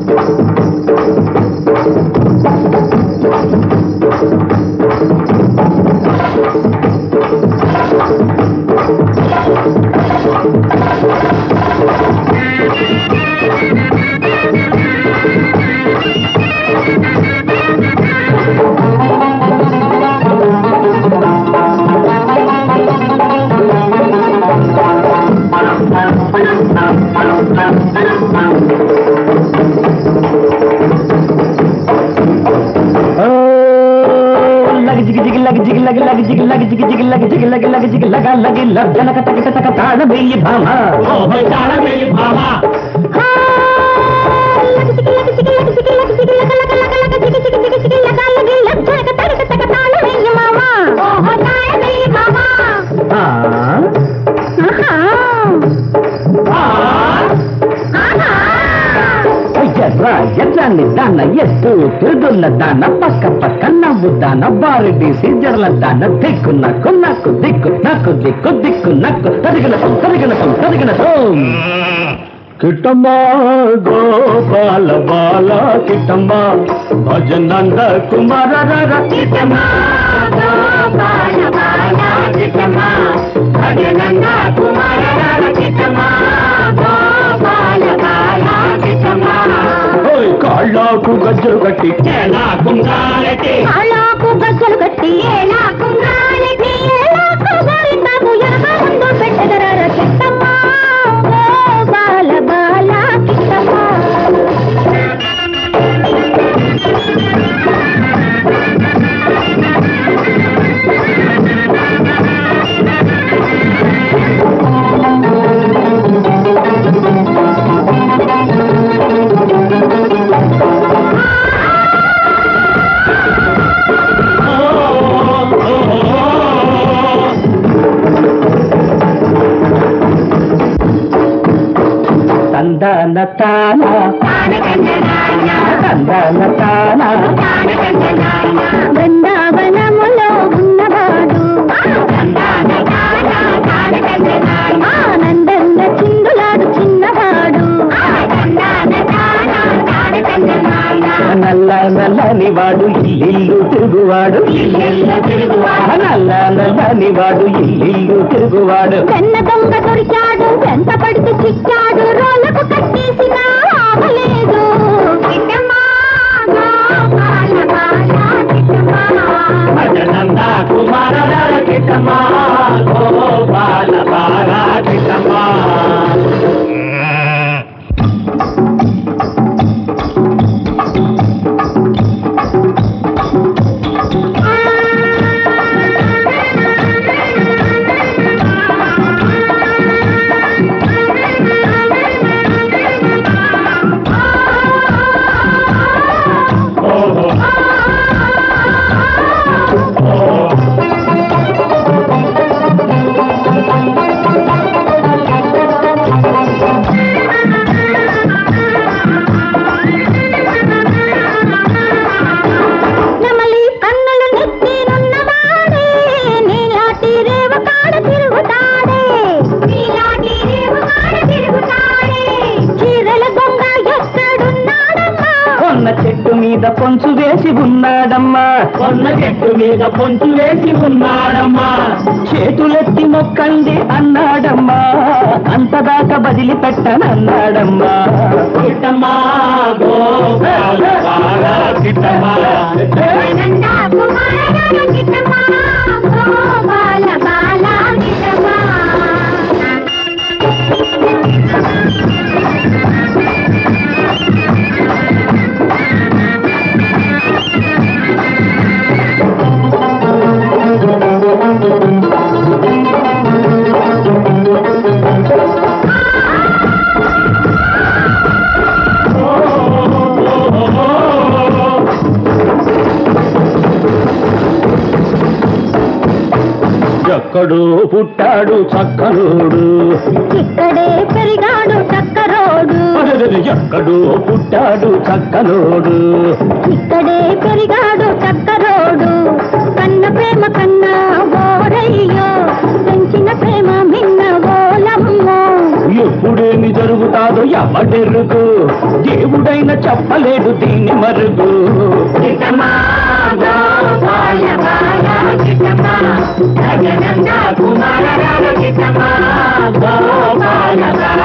లగ జిగి జిగి లగ జిగి లగ లగ జిగి లగ జిగి జిగి లగ జిగి లగ లగ జిగి లగ లగి లజ్జనక తక తక తాళ వెయ్యి భామ ఓహో తాళ వేయి భామ ఆ, ఎర్ర ఎర్రని దాన ఎత్తు తిరుగుల దాన పక్క పక్క నవ్వు దాన బారు డీసి జరల దాన దిక్కు నాకు నాకు దిక్కు నాకు దిక్కు దిక్కు నాకు తరిగినకం తరిగినకం తరిగినకం కిట్టమ్మా గోపాల బాల కిట్టమ్మా భజనంద కుమార రర కిట్టమ్మా ఓయ్ కాళ్ళకు గజ్జలు కట్టి ఎలా కుంగాలటి కాళ్ళకు గజ్జలు కట్టి ఏలా కుంగాలకి ఏలా కుంగాలితాము ఎనక ముందు పెట్టగరార కిట్టమ్మ ఓ బాల బాల కిట్టమ్మ తందన తాన తందన తాన బృందావనములో ఉన్నవాడు ఆనందంగా చిందులాడు చిన్నవాడు నల్ల నల్లని వాడు ఇల్లు తిరుగువాడు నల్ల నల్లని వాడు ఇల్లు తిరుగువాడు వెన్న దొంగ దొరికాడు వెంట పడితే చిక్కాడు రోలకు కట్టేసిన ఆపలేదు భజనంద కుమార రర కిట్టమ్మా గోపాల బాల కిట్టమ్మా ఓహో నెమలి కన్నులు నెత్తినున్నవాడే నీలాటి రేవ కాడ తిరుగుతాడే నీలాటి రేవ కాడ తిరుగుతాడే చీరల దొంగ ఎక్కడున్నాడమ్మా కొన్న చెట్టు మీద పొంచు వేసి ఉన్నాడమ్మా కొన్న చెట్టు మీద పొంచు వేసి ఉన్నాడమ్మా చేతులెత్తి మొక్కండి అన్నాడమ్మా అంతదాకా బదిలి పెట్టనన్నాడమ్మా కిట్టమ్మా గోపాల బాల కిట్టమ్మా ఆనంద కుమార కిట్టమ్మా ఓ బాల బాల కిట్టమ్మా ఎక్కడో పుట్టాడు చక్కనోడు ఇక్కడే పెరిగాడు చక్కరోడు అరెరెరె, ఎక్కడో పుట్టాడు చక్కనోడు ఇక్కడే పెరిగాడు చక్కరోడు కన్న ప్రేమ కన్నా ఓరయ్యో పెంచిన ప్రేమ మిన్న ఓలమ్మో ఎప్పుడేమి జరుగుతుందో జరుగుతాదో ఎవడెరుగు దేవుడైన చెప్పలేడు దీన్ని మరుగు గిట్టమా గోపాల బాల గిట్టమా గజనంద కుమార రామ గిట్టమా గోపాల బాల